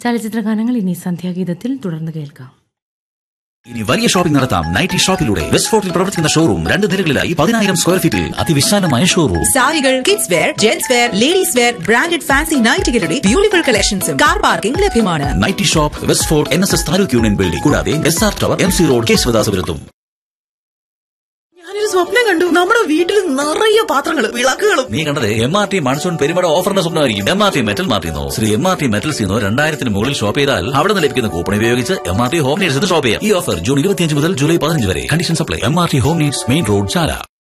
ചലച്ചിത്ര ഗാനങ്ങൾ ഇനി സന്ധ്യാഗീതത്തിൽ തുടർന്ന് കേൾക്കാം ഇനി വലിയ ഷോപ്പിംഗ് നടത്താം നൈറ്റി ഷോപ്പിലൂടെ വെസ്റ്റ് ഫോർട്ടിൽ പ്രവർത്തിക്കുന്ന ഷോറൂം രണ്ട് നിലകളിലായി പതിനായിരം സ്ക്വയർ ഫീറ്റിൽ അതിവിശാലമായ ഷോറൂം സാരികൾ kids wear gents wear ladies wear branded fancy നൈറ്റുകളുടെ ബ്യൂട്ടിഫുൾ കളക്ഷൻസും കാർ പാർക്കിംഗ് ലഭ്യമാണ് nighty shop west fort N S S taluk union building കൂടാതെ S R tower M C road കേശവദാസപുരത്തും ഞാനൊരു സ്വപ്നം കണ്ടു നമ്മുടെ വീട്ടിൽ നിറയെ പാത്രങ്ങൾ വിളക്കുകളും നീ കണ്ടത് എം ആർ ടി മൺസൂൺ പെരുമട ഓഫറിന്റെ സ്വപ്നമായിരിക്കും എം ആർ ടി മെറ്റൽ മാർട്ടിന്നോ Shri M R T metals നിന്നോ രണ്ടായിരത്തിന് മുകളിൽ ഷോപ്പ് ചെയ്താൽ അവിടെ നിന്ന് ലഭിക്കുന്ന കൂപ്പൺ ഉപയോഗിച്ച് M R T home needs shop ചെയ്യാം ഈ ഓഫർ ജൂൺ ഇരുപത്തിയഞ്ച് മുതൽ ജൂലൈ പതിനഞ്ച് വരെ condition supply M R T home needs main road ചാല